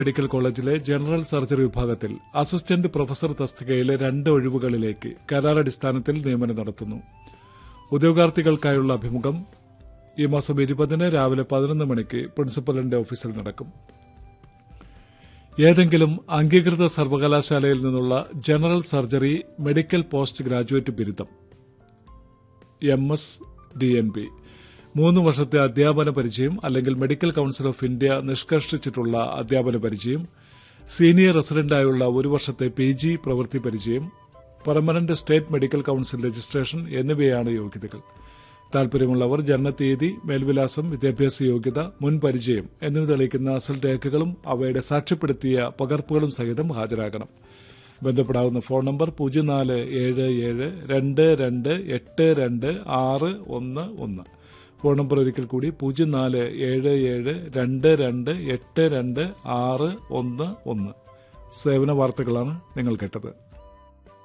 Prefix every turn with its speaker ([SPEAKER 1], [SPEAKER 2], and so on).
[SPEAKER 1] medical കോളേജിലെ general surgery വിഭാഗത്തിൽ assistant professor തസ്തികയിലെ രണ്ട് ഒഴിവുകളിലേക്ക് കരാറടിസ്ഥാനത്തിൽ നിയമനം നടത്തുന്നു ഉദ്യോഗാർത്ഥികൾക്കായുള്ള അഭിമുഖം ഈ മാസം ഇരുപതിന് രാവിലെ പതിനൊന്ന് മണിക്ക് പ്രിൻസിപ്പലിന്റെ ഓഫീസിൽ നടക്കും ഏതെങ്കിലും അംഗീകൃത സർവകലാശാലയിൽ നിന്നുള്ള general surgery medical post graduate ബിരുദം M S D N B മൂന്ന് വർഷത്തെ അധ്യാപന പരിചയം അല്ലെങ്കിൽ മെഡിക്കൽ കൌൺസിൽ ഓഫ് ഇന്ത്യ നിഷ്കർഷിച്ചിട്ടുള്ള അധ്യാപന പരിചയം സീനിയർ റെസിഡന്റായുള്ള ഒരു വർഷത്തെ പി ജി പ്രവൃത്തി പരിചയം permanent state medical council registration എന്നിവയാണ് യോഗ്യതകൾ താൽപര്യമുള്ളവർ ജനനത്തീയതി മേൽവിലാസം വിദ്യാഭ്യാസ യോഗ്യത മുൻ പരിചയം എന്നിവ തെളിയിക്കുന്ന അസൽ രേഖകളും അവയുടെ സാക്ഷ്യപ്പെടുത്തിയ പകർപ്പുകളും സഹിതം ഹാജരാകണം ബന്ധപ്പെടാവുന്ന ഫോൺ നമ്പർ പൂജ്യം നാല് ഏഴ് ഏഴ് രണ്ട് രണ്ട് എട്ട് രണ്ട് ആറ് ഒന്ന് ഒന്ന് ഫോൺ നമ്പർ ഒരിക്കൽ കൂടി പൂജ്യം നാല് ഏഴ് ഏഴ് രണ്ട് രണ്ട് എട്ട് രണ്ട് ആറ് ഒന്ന് ഒന്ന് സേവന വാർത്തകളാണ് നിങ്ങൾ കേട്ടത്